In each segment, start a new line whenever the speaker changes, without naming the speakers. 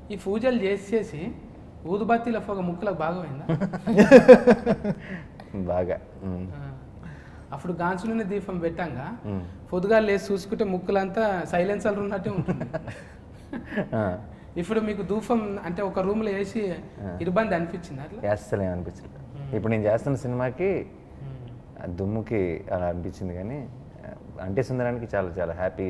ఈ పూజలు చేసి చేసి ఊదుబత్తీల పొగ ముక్కులకు బాగా పోయిందా
బాగా ఉమ్.
ఆ. అప్పుడు గాంచులోనే దీపం పెట్టంగా
ఉమ్.
పొద్దుగా లేచి చూసుకుంటే ముక్కులంతా సైలెన్సర్ ఉన్నట్టే ఉంటుంది
ఆ.
ఇప్పుడు మీకు ధూపం అంటే ఒక రూమ్ లో వేసి ఇబ్బంది అనిపించింది అట్లా
అస్సలు ఏం అనిపించలేదు ఇప్పుడు నేను చేస్తున్న సినిమాకి ఆ దుమ్ముకి అలా అనిపించింది కానీ ఆ, అంటే సుందరానికి చాలా చాలా హ్యాపీ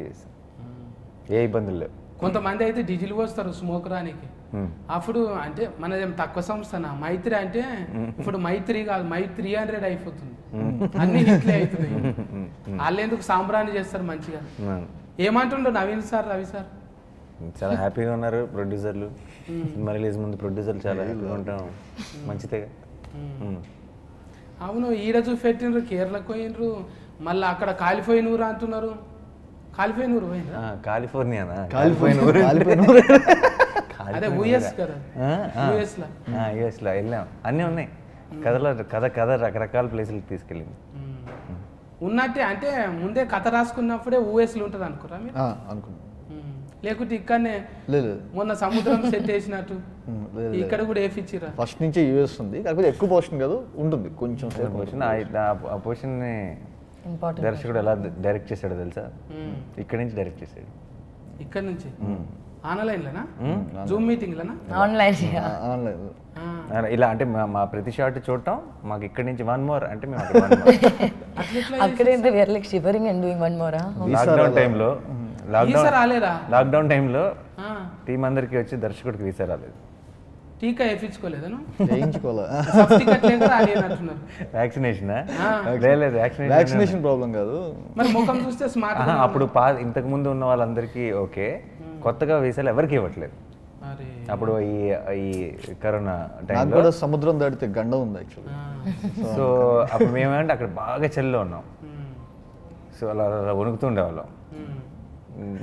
ఏ ఇబ్బందులు లేవు
కొంతమంది అయితే డీజిల్ పోస్తారు స్మోక్ రానికి
ఉమ్.
అప్పుడు అంటే మనదేం తక్కువ సంస్థన మైత్రి అంటే ఇప్పుడు మైత్రి కాదు మై త్రీ హండ్రెడ్ అయిపోతుంది అన్ని హిట్లే అవుతున్నాయి వాళ్ళు ఎందుకు సాంబ్రాన్ని చేస్తారు మంచిగా
ఉమ్.
ఏమంటుండ్రు నవీన్ సార్ రవి సార్
చాలా హ్యాపీగా ఉన్నారు ప్రొడ్యూసర్లు సినిమా రిలీజ్ ముందు ప్రొడ్యూసర్లు చాలా హ్యాపీగా ఉంటాం మంచిదేగా ఉమ్.
అవును ఈడ చూపెట్టిండ్రు కేరళకు పోయినరు మళ్ళీ అక్కడ కాలిపోయిన ఊరు అంటున్నారు కాలిపోయిన ఊరు పోయినరా
ఆ, కాలిఫోర్నియానా
కాలిపోయిన ఊరు కాలిపోయిన
అదే యూఎస్ కదా యూఎస్ లా
యూఎస్లో వెళ్ళాం అన్నీ ఉన్నాయి కథలో కథ కథ రకరకాల ప్లేసులకు తీసుకెళ్ళింది
ఉన్నట్టే అంటే ముందే కథ రాసుకున్నప్పుడే ఊఎస్లు ఉంటుంది అనుకురా మీరు
అనుకున్నాను
ఉమ్. లేకుంటే ఇక్కడనే
లేదు లేదు
మొన్న సముద్రం సెట్ వేసినట్టు
ఉమ్, లేదు
ఇక్కడ కూడా వేపిచ్చిరా
ఫస్ట్ నుంచే యూఎస్ ఉంది కాకపోతే ఎక్కువ పోర్షన్ కాదు ఉంటుంది కొంచెం సేపు
పొజిషన్ ఆ పొజిషన్ని
ఇంపార్టెంట్
దర్శకుడు ఎలా డైరెక్ట్ చేశాడో తెలుసా
ఉమ్.
ఇక్కడి నుంచి డైరెక్ట్ చేశాడు
ఇక్కడ నుంచి ఆన్లైన్లోనా జూమ్ మీటింగ్లోనా
ఆన్లైన్
ఆన్లైన్
అలా ఇలా అంటే మా మా ప్రతి షాట్ చూడటం మాకు ఇక్కడి నుంచి వన్ మోర్ అంటే మేము అక్కడ one more.
అట్లా
అక్కడే where like shivering and doing one మోరా
లాక్డౌన్ టైంలో
వీసా
లాక్డౌన్
రాలేరా
లాక్డౌన్ టైంలో
ఆ.
టీం అందరికి వచ్చి దర్శకుడికి వీసా రాలేదు
టీకా వేయించుకోలేదను
వేయించుకోవాలా
సర్టిఫికెట్ లేక రాలేదంటున్నారు
వ్యాక్సినేషన్
ఆ.
లేదు వ్యాక్సినేషన్
వ్యాక్సినేషన్ ప్రాబ్లం కాదు
మరి ముఖం చూస్తే స్మార్ట్
ఆహా, అప్పుడు పా ఇంతకు ముందు ఉన్న వాళ్ళందరికీ ఓకే కొత్తగా వీసాలు ఎవరికి ఇవ్వట్లేదు
అరే
అప్పుడు ఈ ఈ కరోనా
నాకు
టైంలో
కూడా సముద్రం దాటితే గండ ఉంది యాక్చువల్లీ
ఆ.
సో అప్పుడు మేమేమంటే అక్కడ బాగా చలిలో ఉన్నాం
ఉమ్.
సో అలా అలా వణుకుతూ ఉండేవాళ్ళం
ఉమ్.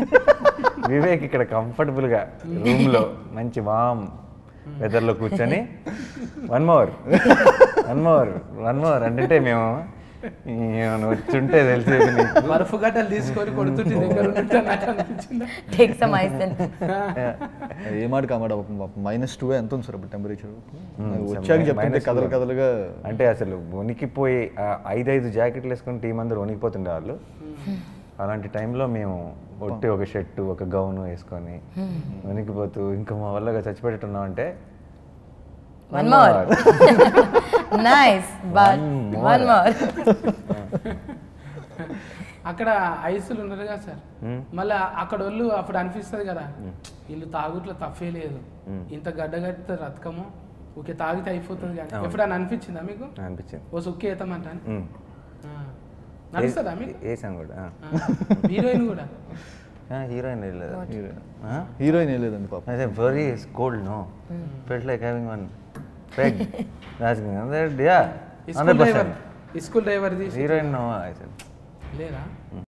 వివేక్ ఇక్కడ కంఫర్టబుల్గా రూమ్లో మంచి వామ్ వెదర్లో కూర్చొని one more one more one more అంటే మేము ఏమైనా వచ్చుంటే తెలిసేది నీకు.
బర్ఫ్ గడ్డలు తీసుకొని కొడుతుంటే దగ్గర ఉన్నట్టు నాకు అనిపించింది
టేక్ సమ్ ఐస్ అండ్
ఏ మాట కామాట మైనస్ టూ ఎంత ఉంది సార్ ఇప్పుడు టెంపరేచర్ వచ్చాక చెప్తుంటే
minus
కథలు
two.
కథలుగా
అంటే అసలు వణికిపోయి ఆ ఐదైదు జాకెట్లు వేసుకొని టీం అందరూ వణికిపోతుండే వాళ్ళు అలాంటి టైంలో మేము ఒట్టి ఒక షర్టు ఒక గౌను వేసుకొని వణికిపోతూ ఇంకా మా వల్ల చచ్చిపెట్టున్నాం అంటే
one more nice but one more
అక్కడ ఐసులు ఉన్నారు కదా సార్ మళ్ళీ అక్కడ వాళ్ళు అప్పుడు అనిపిస్తుంది కదా వీళ్ళు తాగుట్లో తప్పే లేదు ఇంత గడ్డ కట్టితే రతకము ఓకే తాగితే అయిపోతుంది కానీ ఎప్పుడైనా అనిపించిందా మీకు
అనిపించింది
ఓ సుక్కి ఏతామంటాను
ఉమ్.
నడుస్తుందా మీకు
వేసాం కూడా
హీరోయిన్ కూడా
హీరోయిన్
హీరోయిన్ ఏ లేదండి పాప
అదే very cold no felt like having one peg yeah
school driver school driver తీసి
హీరోయిన్ నో ఐ సెడ్
లేరా